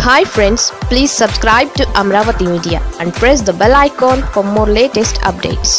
hi friends please subscribe to Amaravati media and press the bell icon for more latest updates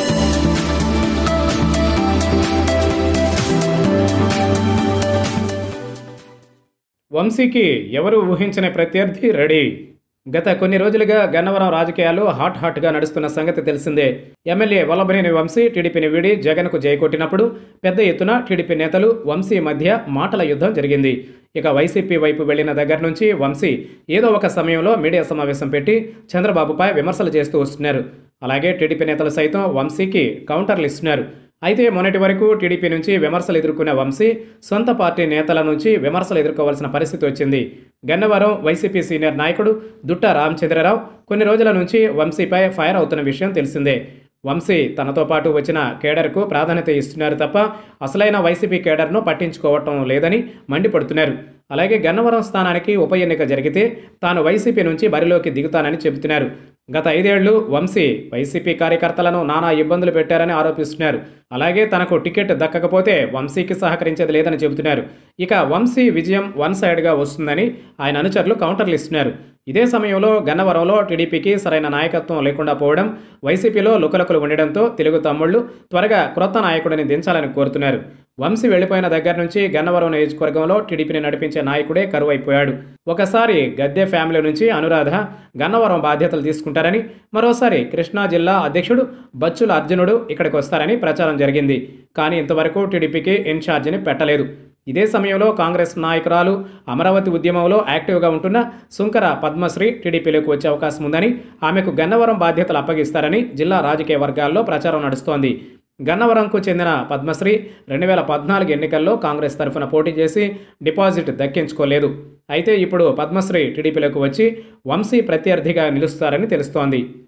వంశీకి ఎవరు ఊహించని ప్రత్యర్థి ready గత కొన్ని రోజులుగా గన్నవరం రాజకీయాలు హాట్ హాట్గా నడుస్తున్న సంగతి తెలిసిందే ఎమ్మెల్యే వల్లభనేని వంశీ టీడీపీని వీడి జగన్కు జయకొట్టినప్పుడు పెద్ద ఎత్తున టీడీపీ నేతలు వంశీ మధ్య మాటల యుద్ధం జరిగింది ఇక వైసీపీ వైపు వెళ్లిన దగ్గర నుంచి వంశీ ఏదో ఒక సమయంలో మీడియా సమావేశం పెట్టి చంద్రబాబుపై విమర్శలు చేస్తూ వస్తున్నారు అలాగే టీడీపీ నేతలు సైతం వంశీకి కౌంటర్లు ఇస్తున్నారు అయితే మొన్నటి వరకు టీడీపీ నుంచి విమర్శలు ఎదుర్కొన్న వంశీ సొంత పార్టీ నేతల నుంచి విమర్శలు ఎదుర్కోవాల్సిన పరిస్థితి వచ్చింది గన్నవరం వైసీపీ సీనియర్ నాయకుడు దుట్ట రామచంద్రరావు కొన్ని రోజుల నుంచి వంశీపై ఫైర్ అవుతున్న విషయం తెలిసిందే వంశీ తనతో పాటు వచ్చిన కేడర్కు ప్రాధాన్యత ఇస్తున్నారు తప్ప అసలైన వైసీపీ కేడర్ను పట్టించుకోవటం లేదని మండిపడుతున్నారు అలాగే గన్నవరం స్థానానికి ఉప ఎన్నిక జరిగితే తాను వైసీపీ నుంచి బరిలోకి దిగుతానని చెబుతున్నారు గత ఐదేళ్లు వంశీ వైసీపీ కార్యకర్తలను నానా ఇబ్బందులు పెట్టారని ఆరోపిస్తున్నారు అలాగే తనకు టికెట్ దక్కకపోతే వంశీకి సహకరించేది లేదని చెబుతున్నారు ఇక వంశీ విజయం వన్ సైడ్గా వస్తుందని ఆయన అనుచరులు కౌంటర్లు ఇస్తున్నారు ఇదే సమయంలో గన్నవరంలో టీడీపీకి సరైన నాయకత్వం లేకుండా పోవడం వైసీపీలో లుకలుకలు ఉండడంతో తెలుగు తమ్ముళ్లు త్వరగా క్రొత్త నాయకుడిని దించాలని కోరుతున్నారు వంశీ వెళ్లిపోయిన దగ్గర నుంచి గన్నవరం నియోజకవర్గంలో టీడీపీని నడిపించే నాయకుడే కరువైపోయాడు ఒకసారి గద్దె ఫ్యామిలీ నుంచి అనురాధ గన్నవరం బాధ్యతలు తీసుకుంటారని మరోసారి కృష్ణా జిల్లా అధ్యక్షుడు బచ్చుల అర్జునుడు ఇక్కడికి వస్తారని ప్రచారం జరిగింది కానీ ఇంతవరకు టీడీపీకి ఇన్ఛార్జిని పెట్టలేదు ఇదే సమయంలో కాంగ్రెస్ నాయకురాలు అమరావతి ఉద్యమంలో యాక్టివ్గా ఉంటున్న సుంకర పద్మశ్రీ టీడీపీలోకి వచ్చే అవకాశం ఉందని ఆమెకు గన్నవరం బాధ్యతలు అప్పగిస్తారని జిల్లా రాజకీయ వర్గాల్లో ప్రచారం నడుస్తోంది గన్నవరంకు చెందిన పద్మశ్రీ రెండు వేల పద్నాలుగు ఎన్నికల్లో కాంగ్రెస్ తరఫున పోటీ చేసి డిపాజిట్ దక్కించుకోలేదు అయితే ఇప్పుడు పద్మశ్రీ టీడీపీలోకి వచ్చి వంశీ ప్రత్యర్థిగా నిలుస్తారని తెలుస్తోంది